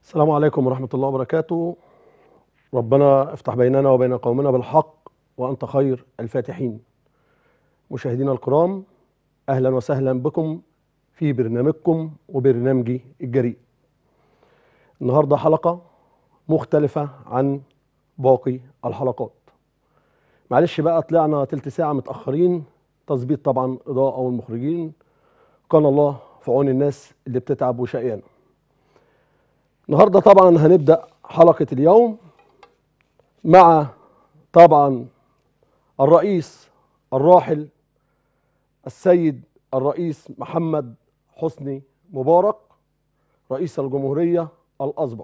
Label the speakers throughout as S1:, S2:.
S1: السلام عليكم ورحمة الله وبركاته ربنا افتح بيننا وبين قومنا بالحق وأنت خير الفاتحين مشاهدينا الكرام أهلا وسهلا بكم في برنامجكم وبرنامجي الجريء النهاردة حلقة مختلفة عن باقي الحلقات معلش بقى طلعنا تلت ساعة متأخرين تظبيط طبعا إضاءة والمخرجين كان الله في عون الناس اللي بتتعب وشقيانه النهارده طبعا هنبدا حلقه اليوم مع طبعا الرئيس الراحل السيد الرئيس محمد حسني مبارك رئيس الجمهوريه الاسبق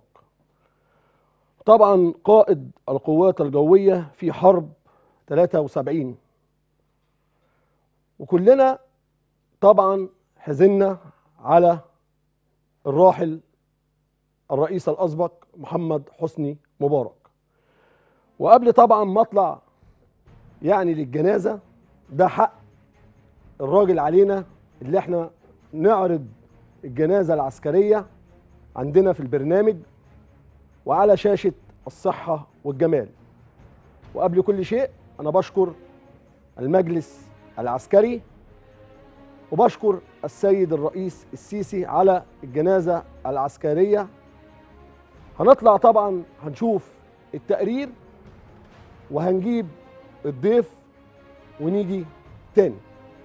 S1: طبعا قائد القوات الجويه في حرب 73 وكلنا طبعا حزنا على الراحل الرئيس الاسبق محمد حسني مبارك وقبل طبعا ما اطلع يعني للجنازه ده حق الراجل علينا اللي احنا نعرض الجنازه العسكريه عندنا في البرنامج وعلى شاشه الصحه والجمال وقبل كل شيء انا بشكر المجلس العسكري وبشكر السيد الرئيس السيسي على الجنازه العسكريه هنطلع طبعا هنشوف التقرير وهنجيب الضيف ونيجي تاني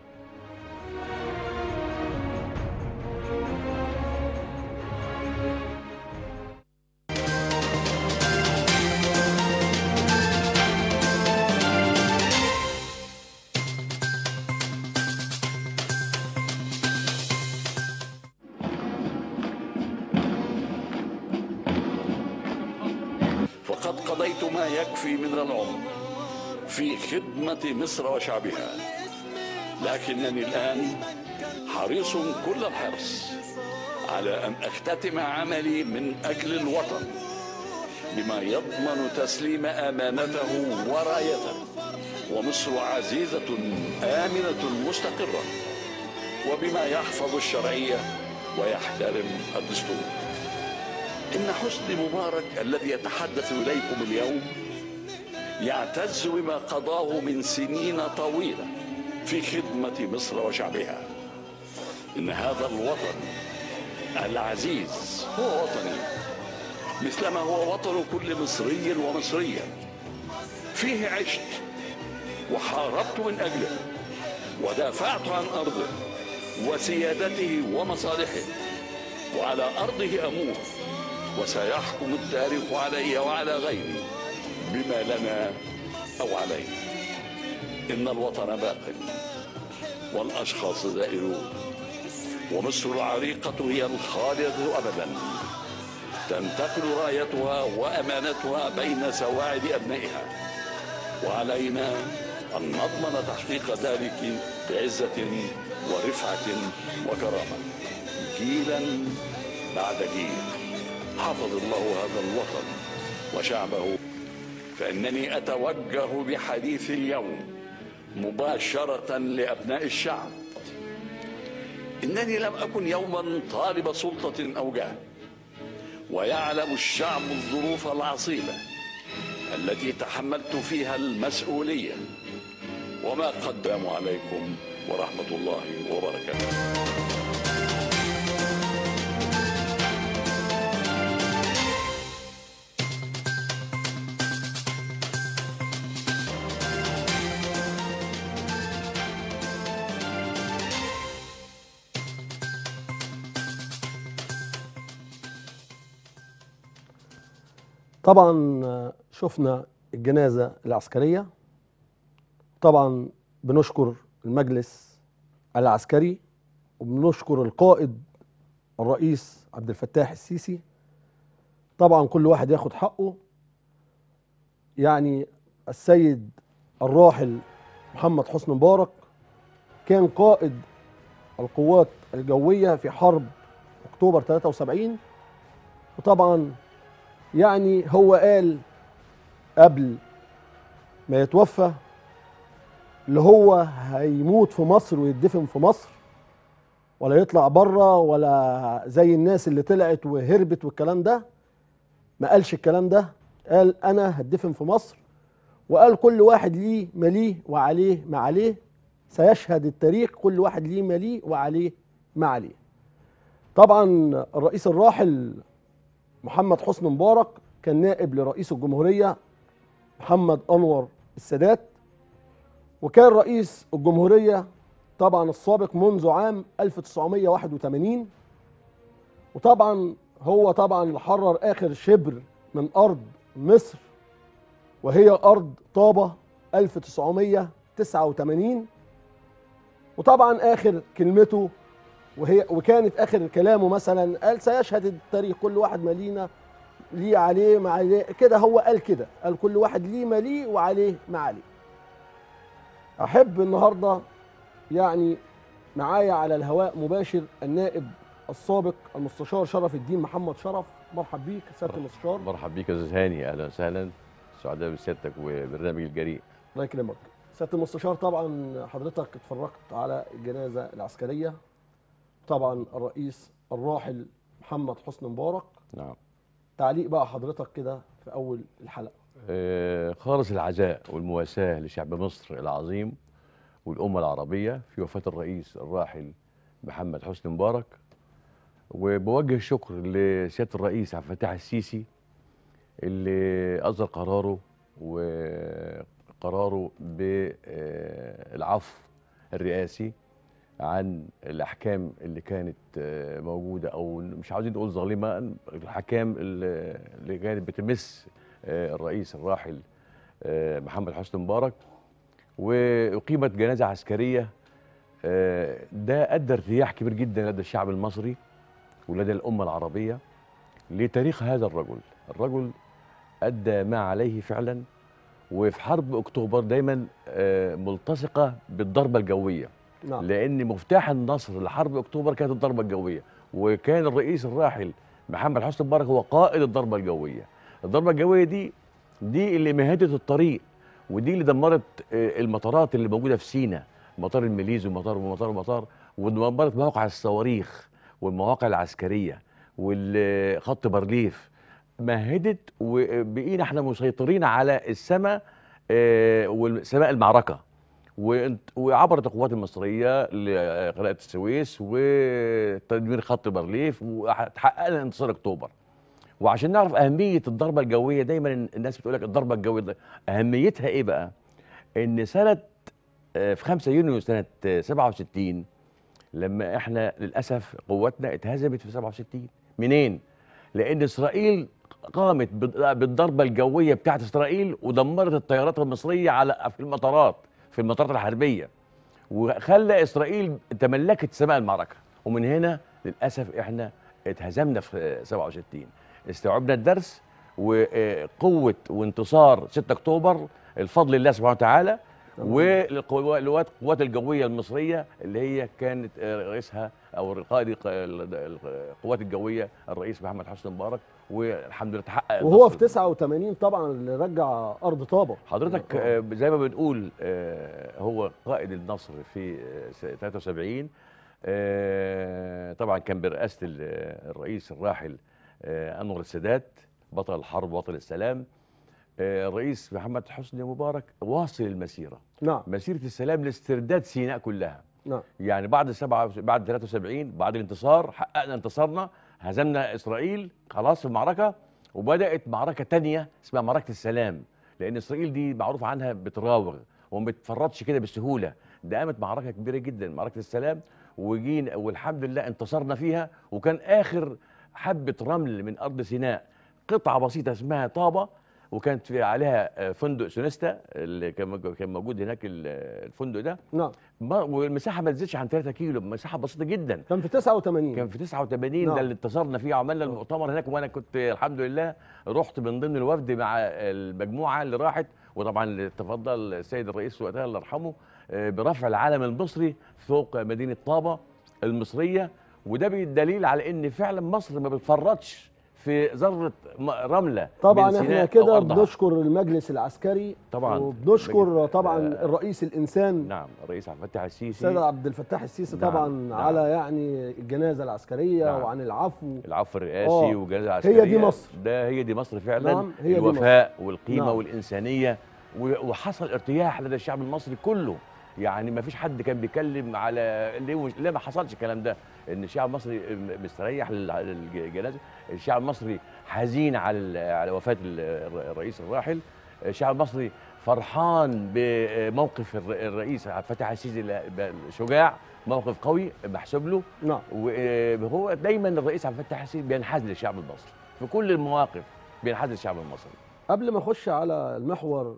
S2: فقد قضيت ما يكفي من العمر في خدمة مصر وشعبها لكنني الآن حريص كل الحرص على أن أختتم عملي من أجل الوطن بما يضمن تسليم أمانته ورايته ومصر عزيزة آمنة مستقرة وبما يحفظ الشرعية ويحترم الدستور إن حسني مبارك الذي يتحدث إليكم اليوم يعتز بما قضاه من سنين طويلة في خدمة مصر وشعبها إن هذا الوطن العزيز هو وطني مثلما هو وطن كل مصري ومصرية فيه عشت وحاربت من أجله ودافعت عن أرضه وسيادته ومصالحه وعلى أرضه أموت وسيحكم التاريخ علي وعلى غيري بما لنا او علينا ان الوطن باق والاشخاص زائرون ومصر العريقه هي الخالده ابدا تنتقل رايتها وامانتها بين سواعد ابنائها وعلينا ان نضمن تحقيق ذلك بعزه ورفعه وكرامه جيلا بعد جيل حفظ الله هذا الوطن وشعبه فإنني أتوجه بحديث اليوم مباشرة لأبناء الشعب إنني لم أكن يوما طالب سلطة أو جاه ويعلم الشعب الظروف العصيبة التي تحملت فيها المسؤولية وما قدم عليكم ورحمة الله وبركاته
S1: طبعا شفنا الجنازة العسكرية طبعا بنشكر المجلس العسكري وبنشكر القائد الرئيس عبد الفتاح السيسي طبعا كل واحد ياخد حقه يعني السيد الراحل محمد حسني مبارك كان قائد القوات الجوية في حرب أكتوبر 73 وطبعا يعني هو قال قبل ما يتوفى اللي هو هيموت في مصر ويدفن في مصر ولا يطلع بره ولا زي الناس اللي طلعت وهربت والكلام ده ما قالش الكلام ده قال انا هدفن في مصر وقال كل واحد ليه ما ليه وعليه ما عليه سيشهد التاريخ كل واحد ليه ما ليه وعليه ما عليه طبعا الرئيس الراحل محمد حسني مبارك كان نائب لرئيس الجمهورية محمد أنور السادات وكان رئيس الجمهورية طبعا السابق منذ عام 1981 وطبعا هو طبعا اللي حرر آخر شبر من أرض مصر وهي أرض طابة 1989 وطبعا آخر كلمته وهي وكانت اخر كلامه مثلا قال سيشهد التاريخ كل واحد ما لينا ليه عليه ما عليه كده هو قال كده قال كل واحد ليه ما ليه وعليه ما عليه احب النهارده يعني معايا على الهواء مباشر النائب السابق المستشار شرف الدين محمد شرف مرحب بيك سياده المستشار
S3: مرحب بيك يا استاذ هاني اهلا وسهلا سعداء بسيادتك وبرنامج الجريء
S1: الله يكرمك سياده المستشار طبعا حضرتك اتفرجت على الجنازه العسكريه طبعا الرئيس الراحل محمد حسني مبارك
S3: نعم
S1: تعليق بقى حضرتك كده في اول الحلقه
S3: آه خالص العزاء والمواساة لشعب مصر العظيم والأمة العربية في وفاة الرئيس الراحل محمد حسني مبارك وبوجه الشكر لسيادة الرئيس عبد الفتاح السيسي اللي أصدر قراره وقراره بالعفو الرئاسي عن الاحكام اللي كانت آه، موجوده او مش عاوزين نقول ظالمه الاحكام اللي اللي كانت بتمس آه، الرئيس الراحل آه، محمد حسني مبارك واقيمت جنازه عسكريه آه، ده ادى ارتياح كبير جدا لدى الشعب المصري ولدى الامه العربيه لتاريخ هذا الرجل الرجل ادى ما عليه فعلا وفي حرب اكتوبر دايما آه، ملتصقه بالضربه الجويه
S1: نعم
S3: لان مفتاح النصر لحرب اكتوبر كانت الضربه الجويه وكان الرئيس الراحل محمد حسني مبارك هو قائد الضربه الجويه الضربه الجويه دي دي اللي مهدت الطريق ودي اللي دمرت آه، المطارات اللي موجوده في سينا مطار الماليزي ومطار ومطار ومطار ودمرت مواقع الصواريخ والمواقع العسكريه والخط بارليف مهدت وبقينا احنا مسيطرين على السماء آه، والسماء المعركه وانت- وعبرت القوات المصريه لقناه السويس وتدمير خط بارليف وحققنا انتصار اكتوبر وعشان نعرف اهميه الضربه الجويه دايما الناس بتقول لك الضربه الجويه ده اهميتها ايه بقى؟ ان سنه آه، في 5 يونيو سنه آه، 67 لما احنا للاسف قواتنا اتهزمت في 67 منين؟ لان اسرائيل قامت بال- بالضربه الجويه بتاعت اسرائيل ودمرت الطيارات المصريه على في المطارات في المطارات الحربيه وخلى اسرائيل تملكت سماء المعركه ومن هنا للاسف احنا اتهزمنا في 67 استوعبنا الدرس وقوه وانتصار 6 اكتوبر الفضل لله سبحانه وتعالى والقوات القوات الجويه المصريه اللي هي كانت آه، رئيسها او قائد الق- ال- القوات الجويه الرئيس محمد حسني مبارك والحمد لله تحقق
S1: وهو
S3: النصر.
S1: في 89 طبعا اللي رجع ارض طابه
S3: حضرتك آه، زي ما بنقول آه، هو قائد النصر في آه، س- 73 آه، طبعا كان برئاسه ال- الرئيس الراحل آه، انور السادات بطل الحرب بطل السلام آه، الرئيس محمد حسني مبارك واصل المسيره
S1: نعم
S3: مسيره السلام لاسترداد سيناء كلها
S1: نعم
S3: يعني بعد سبعة بعد 73 بعد الانتصار حققنا انتصارنا هزمنا اسرائيل خلاص في المعركه وبدات معركه تانية اسمها معركه السلام لان اسرائيل دي معروف عنها بتراوغ وما بتفرطش كده بسهوله ده قامت معركه كبيره جدا معركه السلام وجينا والحمد لله انتصرنا فيها وكان اخر حبه رمل من ارض سيناء قطعه بسيطه اسمها طابه وكانت في عليها آه، فندق سونيستا اللي كان موجود- كان موجود هناك ال- الفندق ده
S1: نعم
S3: ما- والمساحه ما تزيدش عن 3 كيلو مساحه بسيطه جدا
S1: كان في 89
S3: كان في 89
S1: نعم.
S3: ده اللي انتصرنا فيه عملنا المؤتمر هناك وانا كنت الحمد لله رحت من ضمن الوفد مع المجموعه اللي راحت وطبعا اللي تفضل السيد الرئيس وقتها الله يرحمه آه، برفع العلم المصري فوق مدينه طابه المصريه وده بالدليل على ان فعلا مصر ما بتفرطش في في ذره م- رمله
S1: طبعا
S3: من
S1: احنا
S3: سيناء أو
S1: كده
S3: أرضها.
S1: بنشكر المجلس العسكري
S3: طبعاً.
S1: وبنشكر
S3: مجلس-
S1: طبعا
S3: آه،
S1: الرئيس الانسان
S3: نعم الرئيس عبد الفتاح السيسي
S1: السيد عبد الفتاح السيسي
S3: نعم،
S1: طبعا
S3: نعم.
S1: على يعني الجنازه العسكريه
S3: نعم.
S1: وعن العفو
S3: العفو الرئاسي
S1: آه.
S3: والجنازه
S1: هي
S3: العسكريه
S1: دي مصر.
S3: ده هي دي مصر فعلا
S1: نعم، هي دي
S3: الوفاء والقيمه
S1: نعم.
S3: والانسانيه و- وحصل ارتياح لدى الشعب المصري كله يعني ما فيش حد كان بيتكلم على ليه وش- ليه ما حصلش الكلام ده ان الشعب المصري م- مستريح لل- للجنازه الشعب المصري حزين على ال- على وفاه ال- الر- الرئيس الراحل الشعب المصري فرحان بموقف الر- الرئيس عبد الفتاح السيسي ال- شجاع موقف قوي محسوب له
S1: نعم
S3: وهو دايما الرئيس عبد الفتاح السيسي بينحاز للشعب المصري في كل المواقف بينحاز للشعب المصري
S1: قبل ما اخش على المحور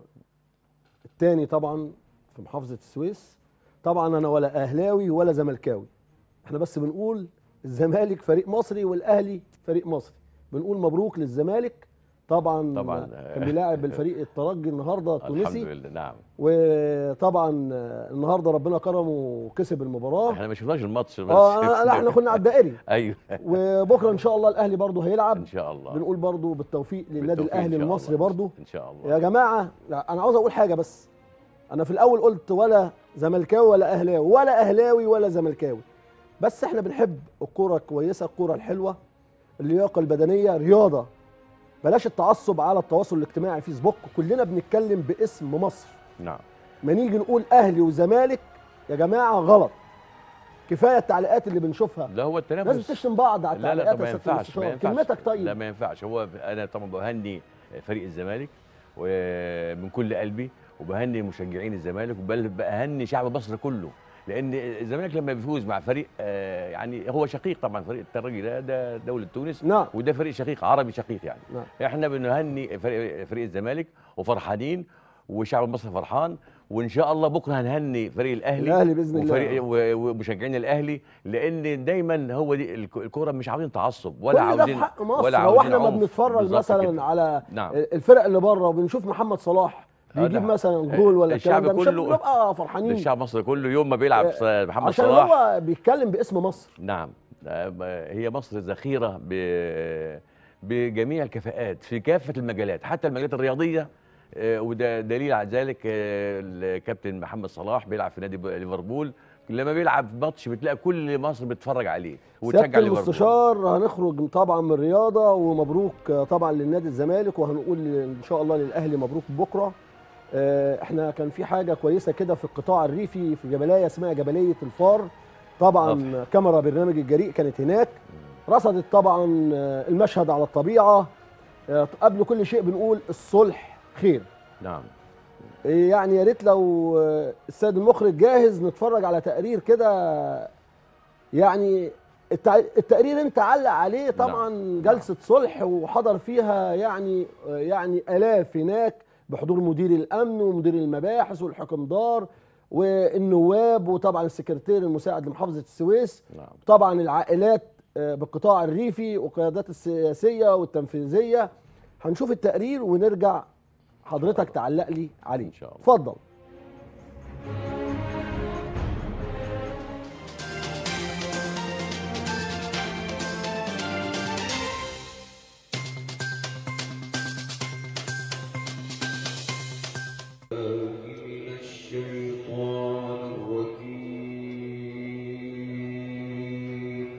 S1: الثاني طبعا في محافظه السويس طبعا انا ولا اهلاوي ولا زملكاوي احنا بس بنقول الزمالك فريق مصري والاهلي فريق مصري بنقول مبروك للزمالك طبعا
S3: طبعاً.
S1: كان بيلاعب الفريق الترجي النهارده
S3: الحمد
S1: التونسي
S3: لله نعم
S1: وطبعا النهارده ربنا كرمه وكسب المباراه
S3: احنا ما شفناش الماتش بس
S1: اه لا احنا كنا على الدائري
S3: ايوه
S1: وبكره ان شاء الله الاهلي برضه هيلعب
S3: ان شاء الله
S1: بنقول برضه بالتوفيق للنادي
S3: بالتوفيق إن
S1: الاهلي
S3: شاء
S1: المصري
S3: الله.
S1: برضه
S3: ان شاء
S1: يا
S3: الله
S1: جماعه لا، انا عاوز اقول حاجه بس انا في الاول قلت ولا زملكاوي ولا اهلاوي ولا اهلاوي ولا زملكاوي بس احنا بنحب الكوره الكويسه الكوره الحلوه اللياقه البدنيه رياضه بلاش التعصب على التواصل الاجتماعي فيسبوك كلنا بنتكلم باسم مصر
S3: نعم
S1: ما نيجي نقول اهلي وزمالك يا جماعه غلط كفايه التعليقات اللي بنشوفها
S3: لا هو
S1: ناس
S3: التنافس
S1: بتشتم بعض على
S3: لا لا
S1: التعليقات
S3: طب ما
S1: يا سيادة
S3: ينفعش ما
S1: المستشار.
S3: ينفعش
S1: كلمتك طيب
S3: لا ما ينفعش هو انا طبعا بهني فريق الزمالك ومن كل قلبي وبهني مشجعين الزمالك وبل بهني شعب مصر كله لان الزمالك لما بيفوز مع فريق آه، يعني هو شقيق طبعا فريق الترجي ده ده دوله تونس
S1: نعم
S3: وده فريق شقيق عربي شقيق يعني
S1: نعم
S3: احنا بنهني فريق, فريق الزمالك وفرحانين وشعب مصر فرحان وان شاء الله بكره هنهني فريق الاهلي
S1: الاهلي باذن الله
S3: وفريق و- ومشجعين الاهلي لان دايما هو دي الك- الكوره مش عاوزين تعصب ولا
S1: كل ده
S3: عاوزين
S1: في حق مصر
S3: ولا
S1: لو
S3: عاوزين
S1: احنا ما
S3: عنف.
S1: بنتفرج
S3: بالظبط
S1: مثلا
S3: كده.
S1: على
S3: نعم
S1: الفرق اللي بره وبنشوف محمد صلاح
S3: آه،
S1: بيجيب
S3: ده-
S1: مثلا جول ولا
S3: الشعب
S1: الكلام ده مش
S3: كله-
S1: بنبقى
S3: ده
S1: فرحانين
S3: الشعب مصر كله يوم ما بيلعب
S1: آه،
S3: ص- محمد
S1: عشان
S3: صلاح
S1: هو بيتكلم باسم مصر
S3: نعم آه، هي مصر ذخيره ب- بجميع الكفاءات في كافه المجالات حتى المجالات الرياضيه آه، وده دليل على ذلك آه، الكابتن محمد صلاح بيلعب في نادي ب- ليفربول لما بيلعب ماتش بتلاقي كل مصر بتتفرج عليه وتشجع
S1: سياده
S3: ليفربول
S1: المستشار هنخرج طبعا من الرياضه ومبروك طبعا للنادي الزمالك وهنقول ان شاء الله للاهلي مبروك بكره آه، احنا كان في حاجه كويسه كده في القطاع الريفي في جبليه اسمها جبليه الفار طبعا كاميرا برنامج الجريء كانت هناك رصدت طبعا آه، المشهد على الطبيعه آه، قبل كل شيء بنقول الصلح خير
S3: نعم
S1: يعني يا ريت لو آه، السيد المخرج جاهز نتفرج على تقرير كده يعني التع- التقرير انت علق عليه طبعا جلسه صلح وحضر فيها يعني آه، يعني الاف هناك بحضور مدير الامن ومدير المباحث والحكمدار والنواب وطبعا السكرتير المساعد لمحافظه السويس
S3: نعم
S1: طبعا العائلات آه، بالقطاع الريفي والقيادات السياسيه والتنفيذيه هنشوف التقرير ونرجع حضرتك تعلق لي عليه
S3: إن شاء الله.
S1: اتفضل
S4: من الشيطان الرجيم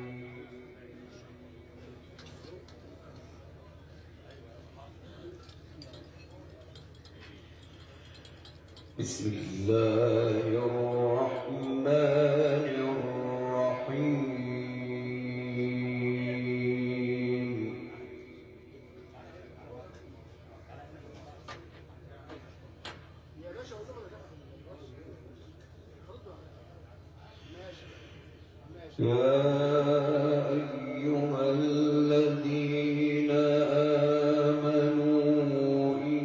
S4: بسم الله الرحمن الرحيم يا أيها الذين آمنوا إن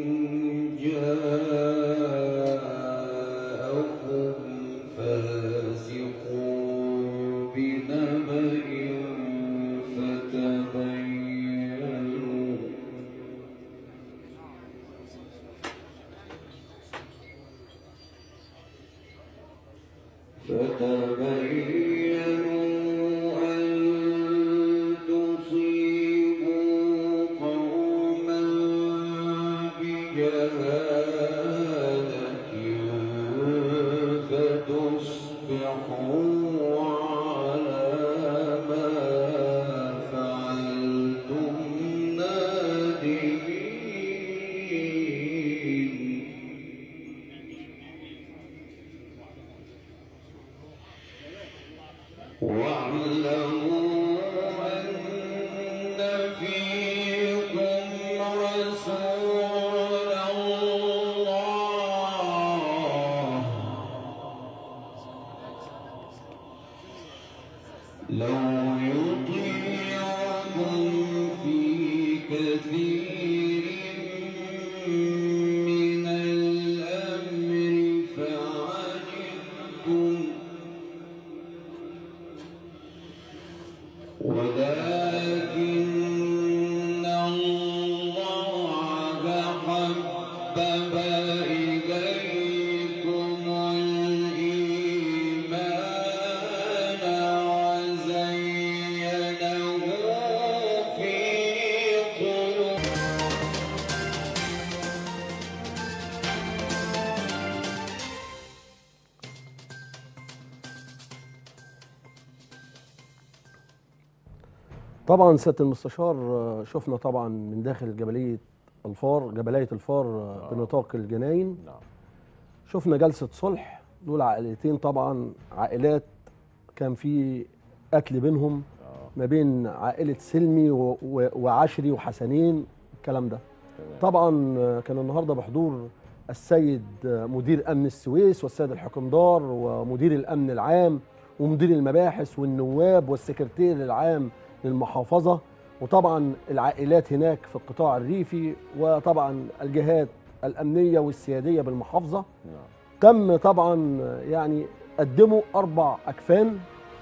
S4: جاءكم فاسق بنبأ فتبينوا فتبينوا بجهالة فتصبحوا على ما فعلتم نادمين واعلموا أن فيكم رسول الله لو يطيعكم في كثير من الأمر فعنتم ولكن الله حبب إليكم الإيمان وزينه في قلوبكم
S1: طبعا سياده المستشار آه، شفنا طبعا من داخل جبليه الفار جبليه الفار آه، بنطاق الجناين
S3: نعم
S1: شفنا جلسه صلح دول عائلتين طبعا عائلات كان في قتل بينهم ما بين عائله سلمي و- و- وعشري وحسنين الكلام ده طبعا آه، كان النهارده بحضور السيد آه، مدير امن السويس والسيد الحكمدار ومدير الامن العام ومدير المباحث والنواب والسكرتير العام للمحافظه وطبعا العائلات هناك في القطاع الريفي وطبعا الجهات الامنيه والسياديه بالمحافظه
S3: نعم
S1: تم طبعا يعني قدموا اربع اكفان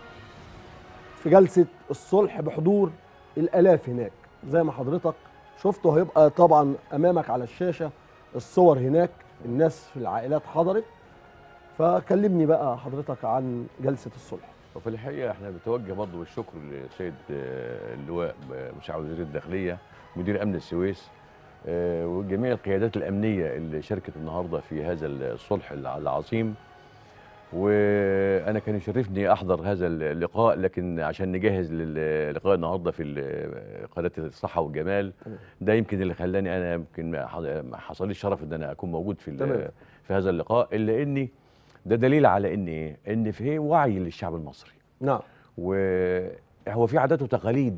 S1: في جلسه الصلح بحضور الالاف هناك زي ما حضرتك شفته هيبقى طبعا امامك على الشاشه الصور هناك الناس في العائلات حضرت فكلمني بقى حضرتك عن جلسه الصلح
S3: وفي الحقيقه احنا بنتوجه برضه بالشكر للسيد آه، اللواء مساعد وزير الداخليه مدير امن السويس آه، وجميع القيادات الامنيه اللي شاركت النهارده في هذا الصلح الع- العظيم وانا كان يشرفني احضر هذا اللقاء لكن عشان نجهز للقاء النهارده في ال- قناه الصحه والجمال
S1: تمام.
S3: ده يمكن اللي خلاني انا يمكن ما ح- ما حصليش شرف ان انا اكون موجود في ال-
S1: تمام.
S3: في هذا اللقاء الا اني ده دليل على ان ايه ان في وعي للشعب المصري
S1: نعم
S3: وهو في عادات وتقاليد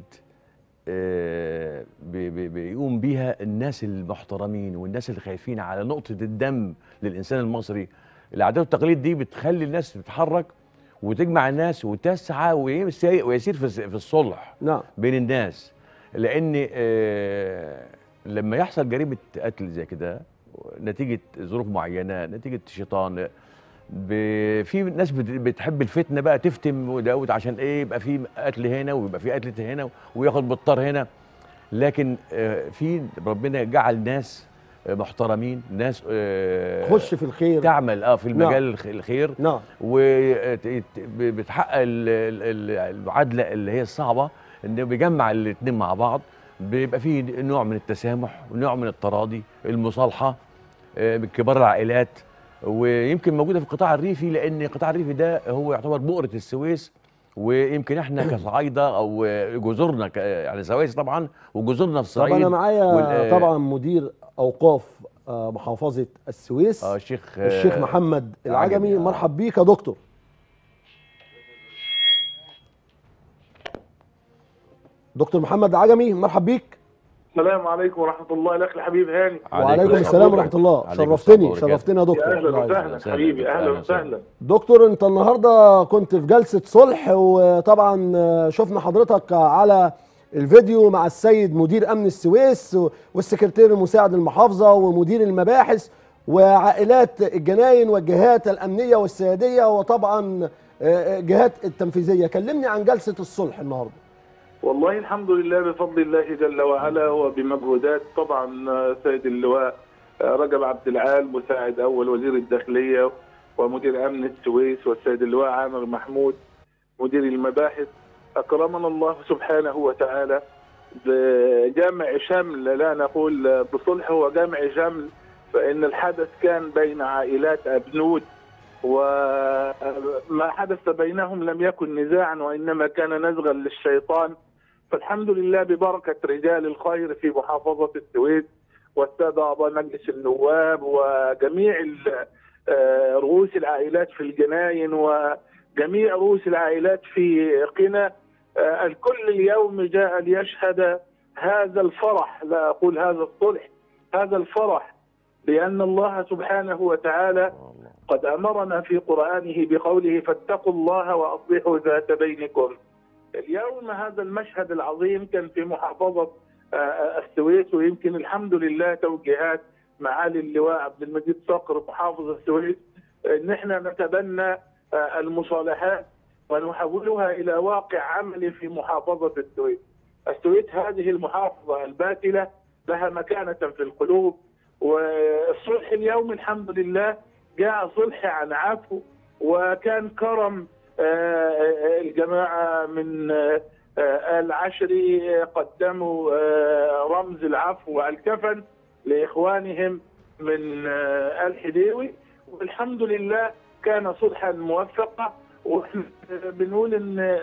S3: آه، بي- بي- بيقوم بيها الناس المحترمين والناس اللي خايفين على نقطة الدم للإنسان المصري العادات والتقاليد دي بتخلي الناس تتحرك وتجمع الناس وتسعى ويمسي- ويسير في الس- في الصلح
S1: نعم
S3: بين الناس لان آه، لما يحصل جريمه قتل زي كده نتيجه ظروف معينه نتيجه شيطان ب- في ناس بت- بتحب الفتنه بقى تفتن وداود عشان ايه يبقى في قتل هنا ويبقى في قتل هنا وياخد بالطار هنا لكن آه، في ربنا جعل ناس آه، محترمين ناس آه،
S1: خش في الخير
S3: تعمل اه في
S1: نعم.
S3: المجال الخ- الخير
S1: نعم
S3: وبتحقق المعادله اللي هي الصعبه انه بيجمع الاثنين مع بعض بيبقى فيه نوع من التسامح ونوع من التراضي المصالحه آه، من كبار العائلات ويمكن موجوده في القطاع الريفي لان القطاع الريفي ده هو يعتبر بؤره السويس ويمكن احنا كصعايده او جزرنا ك- يعني سويس طبعا وجزرنا في
S1: طب
S3: الصعيد
S1: انا معايا
S3: وال-
S1: طبعا مدير اوقاف آه، محافظه السويس
S3: اه الشيخ
S1: الشيخ
S3: آه،
S1: محمد
S3: العجمي،
S1: العجمي
S3: آه.
S1: مرحب بيك يا دكتور دكتور محمد العجمي مرحب بيك
S5: السلام عليكم ورحمة الله الأخ الحبيب هاني
S1: وعليكم السلام ورحمه الله
S3: عليكم
S1: شرفتني
S3: السلام
S1: شرفتني يا
S5: يا
S1: دكتور
S5: أهلا
S1: الله يعزك.
S5: وسهلا
S3: وسهلا
S5: حبيبي
S3: بك،
S5: أهلا
S3: أهلا وسهلا.
S5: وسهلا
S1: دكتور انت النهارده كنت في جلسه صلح وطبعا آه، شفنا حضرتك على الفيديو مع السيد مدير امن السويس والسكرتير المساعد المحافظه ومدير المباحث وعائلات الجناين والجهات الامنيه والسياديه وطبعا آه، الجهات التنفيذيه كلمني عن جلسه الصلح النهارده
S5: والله الحمد لله بفضل الله جل وعلا وبمجهودات طبعا آه، سيد اللواء آه، رجب عبد العال مساعد أول وزير الداخلية ومدير أمن السويس والسيد اللواء عامر محمود مدير المباحث أكرمنا الله سبحانه وتعالى بجمع شمل لا نقول بصلح هو جمع شمل فإن الحدث كان بين عائلات أبنود وما حدث بينهم لم يكن نزاعا وإنما كان نزغا للشيطان فالحمد لله ببركة رجال الخير في محافظة السويس والسادة أعضاء مجلس النواب وجميع ال- آه، رؤوس العائلات في الجناين وجميع رؤوس العائلات في قنا آه، الكل اليوم جاء ليشهد هذا الفرح لا أقول هذا الصلح هذا الفرح لأن الله سبحانه وتعالى
S3: الله
S5: قد أمرنا في قرآنه بقوله فاتقوا الله وأصلحوا ذات بينكم اليوم هذا المشهد العظيم كان في محافظة آه، آه، السويس ويمكن الحمد لله توجيهات معالي اللواء عبد المجيد صقر محافظ السويس ان احنا نتبنى آه، المصالحات ونحولها الى واقع عملي في محافظة السويس. السويس هذه المحافظة الباتلة لها مكانة في القلوب والصلح اليوم الحمد لله جاء صلح عن عفو وكان كرم آه، آه، الجماعة من آه، آه، العشري قدموا آه، رمز العفو والكفن لإخوانهم من آه، الحديوي والحمد لله كان صلحا موفقا واحنا بنقول ان آه،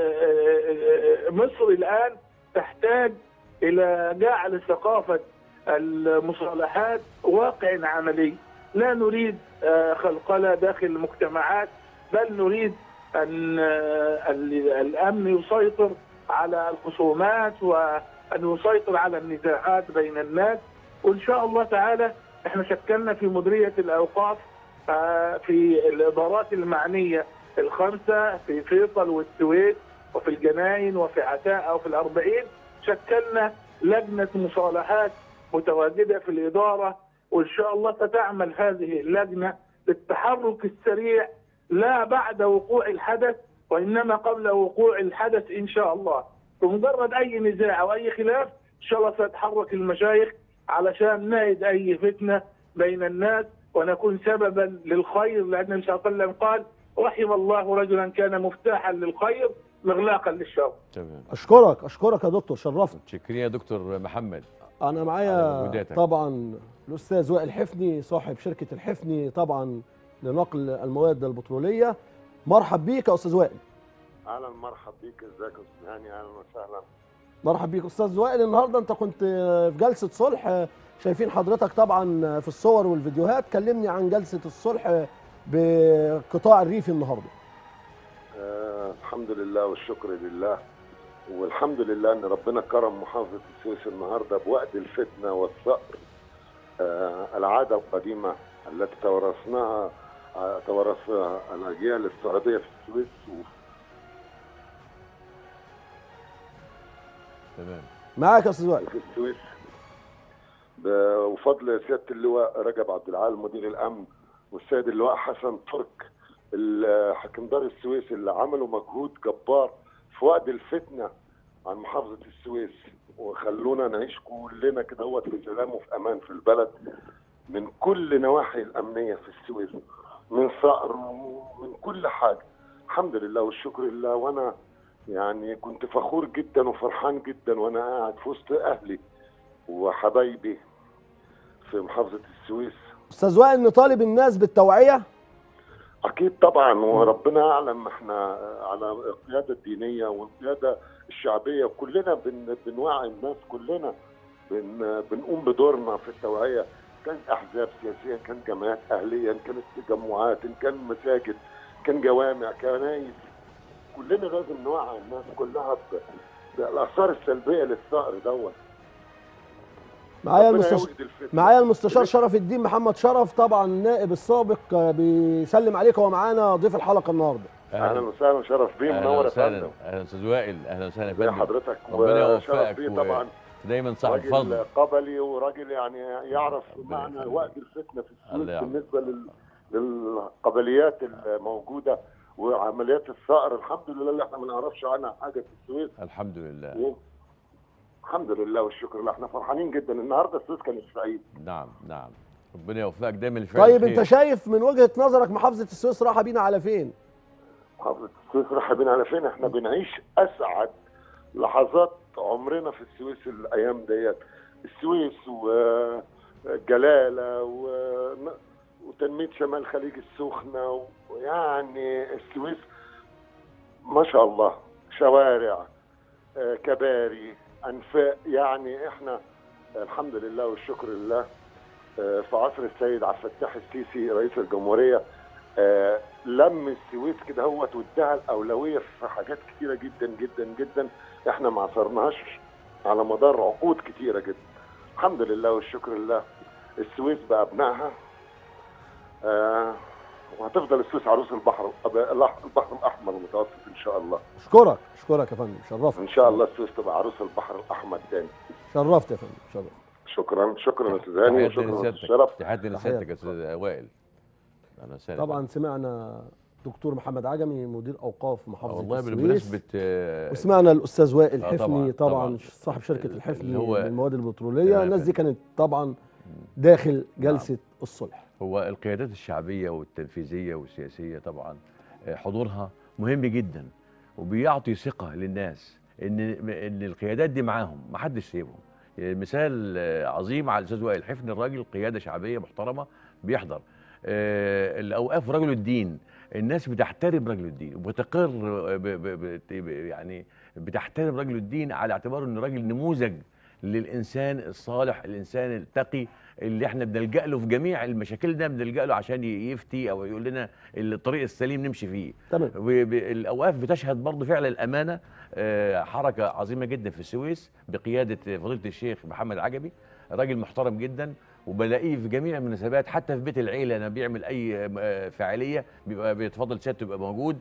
S5: آه، آه، مصر الان تحتاج الى جعل ثقافه المصالحات واقع عملي لا نريد آه، خلقلة داخل المجتمعات بل نريد ان آه، ال- الامن يسيطر على الخصومات وان يسيطر على النزاعات بين الناس وان شاء الله تعالى احنا شكلنا في مديريه الاوقاف آه، في الادارات المعنيه الخمسه في فيصل والسويس وفي الجناين وفي عتاء وفي الاربعين شكلنا لجنه مصالحات متواجده في الاداره وان شاء الله ستعمل هذه اللجنه للتحرك السريع لا بعد وقوع الحدث وانما قبل وقوع الحدث ان شاء الله بمجرد اي نزاع او اي خلاف ان شاء الله سيتحرك المشايخ علشان نعد اي فتنه بين الناس ونكون سببا للخير لان النبي صلى الله عليه وسلم قال رحم الله رجلا كان مفتاحا للخير مغلاقا للشر
S3: تمام
S1: اشكرك اشكرك يا دكتور شرفت
S3: شكرا يا دكتور محمد
S1: انا
S3: على
S1: معايا
S3: مجهوداتك.
S1: طبعا الاستاذ وائل حفني صاحب شركه الحفني طبعا لنقل المواد البتروليه مرحب بيك يا استاذ وائل
S6: اهلا مرحب بيك ازيك يا استاذ هاني اهلا وسهلا
S1: مرحب بيك استاذ وائل النهارده انت كنت في جلسه صلح شايفين حضرتك طبعا في الصور والفيديوهات كلمني عن جلسه الصلح بقطاع الريف النهارده
S6: آه الحمد لله والشكر لله والحمد لله ان ربنا كرم محافظه السويس النهارده بوقت الفتنه والثأر آه العاده القديمه التي تورثناها آه تورثها الاجيال السعوديه في السويس
S3: تمام
S1: معاك يا استاذ وائل
S6: وفي السويس ب- وفضل سياده اللواء رجب عبد العال مدير الامن والسيد اللواء حسن ترك ال- حاكم دار السويس اللي عملوا مجهود جبار في وقت الفتنه عن محافظه السويس وخلونا نعيش كلنا كده هو في سلام وفي امان في البلد من كل نواحي الامنيه في السويس من ثأر ومن كل حاجه الحمد لله والشكر لله وانا يعني كنت فخور جدا وفرحان جدا وانا قاعد في وسط اهلي وحبايبي في محافظه السويس
S1: استاذ وائل نطالب الناس بالتوعيه
S6: اكيد طبعا وربنا يعلم احنا على القياده الدينيه والقياده الشعبيه كلنا بن بنوعي الناس كلنا بن بنقوم بدورنا في التوعيه كانت احزاب سياسيه كان جماعات اهليه إن كانت تجمعات ان كان مساجد كان جوامع كنايس كلنا لازم نوعي الناس كلها ب- بالاثار السلبيه للثأر دوت
S1: معايا
S6: ربنا
S1: المستشار
S6: يوجد الفتنة.
S1: معايا المستشار شرف الدين محمد شرف طبعا النائب السابق آه، بيسلم عليك هو معانا ضيف الحلقه النهارده
S6: اهلا وسهلا شرف بيه
S3: اهلا
S6: منور يا
S3: وسهلا
S6: فندم
S3: اهلا استاذ وائل اهلا وسهلا يا
S6: ازي
S3: فندم
S6: حضرتك
S3: ربنا
S6: وشرف
S3: يوفقك
S6: بيه
S3: و-
S6: طبعا
S3: دايما صاحب
S6: راجل
S3: فضل
S6: قبلي وراجل يعني يعرف
S3: ربنا
S6: معنى
S3: يخليك.
S6: وقت الفتنه في السويس
S3: الله يعافيك.
S6: بالنسبه لل... للقبليات الموجوده وعمليات الثأر الحمد لله اللي احنا ما نعرفش عنها حاجه في السويس
S3: الحمد لله
S6: و... الحمد لله والشكر لله احنا فرحانين جدا النهارده السويس كانت سعيد
S3: نعم نعم ربنا يوفقك دايما لفعل
S1: طيب
S3: الخير.
S1: انت شايف من وجهه نظرك محافظه السويس رايحه بينا على فين
S6: محافظه السويس رايحه بينا على فين احنا بنعيش اسعد لحظات عمرنا في السويس الايام ديت السويس جلاله و- وتنميه شمال خليج السخنه ويعني السويس ما شاء الله شوارع آه، كباري انفاق يعني احنا الحمد لله والشكر لله آه، في عصر السيد عبد الفتاح السيسي رئيس الجمهوريه آه، لم السويس كده هو واداها الاولويه في حاجات كتيره جدا جدا جدا احنا ما عصرناهاش على مدار عقود كتيره جدا الحمد لله والشكر لله السويس بابنائها آه وهتفضل السويس عروس البحر البحر الاحمر المتوسط ان شاء الله
S1: اشكرك اشكرك يا فندم شرفت
S6: ان شاء الله السويس تبقى عروس البحر الاحمر تاني
S1: شرفت يا فندم شرفت
S6: شكرا شكرا يا استاذ هاني
S3: تحياتي
S6: وشكرا
S3: لسيادتك
S6: للشرف
S3: تحياتي
S1: تحياتي.
S3: لسيادتك يا استاذ وائل انا سالم
S1: طبعا سمعنا دكتور محمد عجمي مدير اوقاف
S3: آه
S1: محافظه
S3: والله
S1: السويس
S3: بالمناسبه آه،
S1: وسمعنا الاستاذ وائل
S3: آه
S1: حفني
S3: طبعاً،
S1: طبعا,
S3: طبعاً.
S1: صاحب شركه
S3: اللي
S1: الحفني
S3: هو-
S1: للمواد البتروليه
S3: تمام.
S1: الناس دي كانت طبعا داخل جلسه الصلح
S3: هو القيادات الشعبيه والتنفيذيه والسياسيه طبعا آه، حضورها مهم جدا وبيعطي ثقه للناس ان ان القيادات دي معاهم ما حدش سيبهم آه، مثال آه، عظيم على الاستاذ وائل حفني الراجل قياده شعبيه محترمه بيحضر آه، الاوقاف رجل الدين الناس بتحترم رجل الدين وبتقر آه، ب ب ب ب- يعني بتحترم رجل الدين على اعتباره انه راجل نموذج للانسان الصالح الانسان التقي اللي احنا بنلجا له في جميع المشاكل ده بنلجا له عشان ي- يفتي او يقول لنا الطريق السليم نمشي فيه
S1: تمام
S3: والاوقاف بتشهد برضه فعلا الامانه آه، حركه عظيمه جدا في السويس بقياده فضيله الشيخ محمد عجبي راجل محترم جدا وبلاقيه في جميع المناسبات حتى في بيت العيله انا بيعمل اي آه، فعاليه بيبقى بيتفضل سيادته يبقى موجود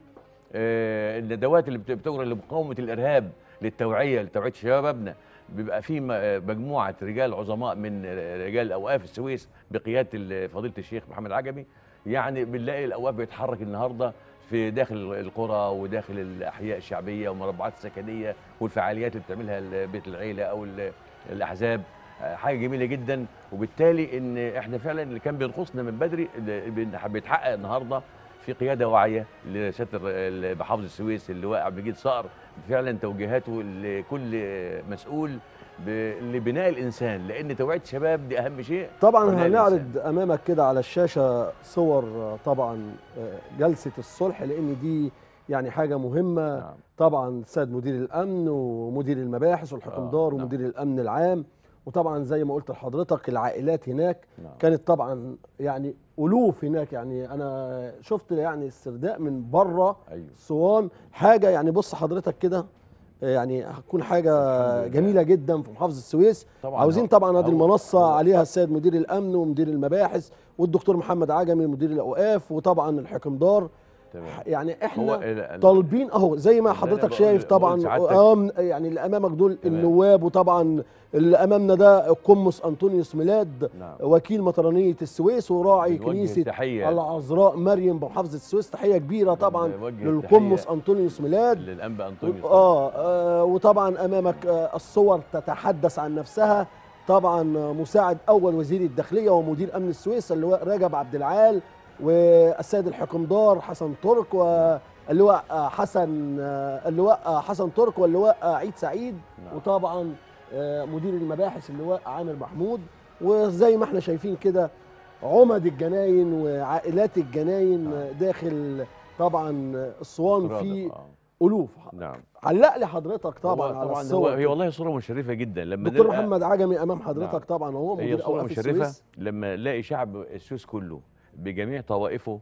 S3: آه، الندوات اللي بت- بتجرى لمقاومه الارهاب للتوعيه لتوعيه شبابنا بيبقى في م- آه، مجموعه رجال عظماء من آه، رجال الاوقاف السويس بقياده ال- فضيله الشيخ محمد عجمي يعني بنلاقي الاوقاف بيتحرك النهارده في داخل القرى وداخل الاحياء الشعبيه والمربعات السكنيه والفعاليات اللي بتعملها ال- بيت العيله او ال- الاحزاب آه، حاجه جميله جدا وبالتالي ان احنا فعلا اللي كان بينقصنا من بدري اللي بن- بيتحقق النهارده في قياده واعيه لسياده الر- ال- محافظ السويس اللي واقع بجيد صقر فعلا توجيهاته لكل مسؤول ب- لبناء الانسان لان توعيه الشباب دي اهم شيء
S1: طبعا
S3: بناء
S1: هنعرض امامك كده على الشاشه صور آه، طبعا آه، جلسه الصلح لان دي يعني حاجه مهمه
S3: نعم.
S1: طبعا السيد مدير الامن ومدير المباحث والحكمدار
S3: آه، نعم.
S1: ومدير الامن العام وطبعا زي ما قلت لحضرتك العائلات هناك
S3: نعم.
S1: كانت طبعا يعني الوف هناك يعني انا شفت يعني السرداء من بره
S3: ايوه
S1: اسوان حاجه يعني بص حضرتك كده يعني هتكون حاجه
S3: الحمد لله.
S1: جميله جدا في محافظه السويس
S3: طبعا
S1: عاوزين
S3: هو-
S1: طبعا هذه
S3: هو-
S1: المنصه
S3: هو-
S1: عليها السيد مدير الامن ومدير المباحث والدكتور محمد عجمي مدير الاوقاف وطبعا الحكمدار
S3: تمام
S1: يعني
S3: هو
S1: احنا
S3: ال- ال-
S1: طالبين اهو زي ما
S3: اللي أنا
S1: حضرتك
S3: بقول-
S1: شايف
S3: بقول
S1: طبعا
S3: سعادتك.
S1: أم يعني اللي امامك دول
S3: تمام.
S1: النواب وطبعا اللي امامنا ده قمص انطونيوس ميلاد
S3: نعم
S1: وكيل مطرانيه السويس وراعي
S3: بنوجه
S1: كنيسه
S3: تحيه
S1: العذراء مريم بمحافظه السويس تحيه كبيره طبعا
S3: بنوجه
S1: للقمص
S3: تحية
S1: انطونيوس ميلاد
S3: للانبا انطونيوس
S1: آه, اه وطبعا امامك آه الصور تتحدث عن نفسها طبعا آه، مساعد اول وزير الداخليه ومدير امن السويس اللواء رجب عبد العال والسيد الحكمدار حسن ترك واللواء آه، حسن آه، اللواء آه، حسن ترك واللواء آه، عيد سعيد
S3: نعم.
S1: وطبعا آه، مدير المباحث اللواء عامر محمود وزي ما احنا شايفين كده عمد الجناين وعائلات الجناين
S3: نعم.
S1: آه، داخل طبعا اسوان
S3: صادق،
S1: في
S3: آه.
S1: الوف
S3: نعم
S1: علق لي حضرتك طبعا
S3: هو
S1: على
S3: طبعا هو
S1: الصور
S3: هي والله صوره مشرفه جدا لما
S1: دكتور
S3: نلقى-
S1: محمد عجمي امام حضرتك
S3: نعم.
S1: طبعا هو
S3: هي
S1: مدير
S3: صوره
S1: اوقاف
S3: مشرفه
S1: السويس
S3: لما نلاقي شعب السويس كله بجميع طوائفه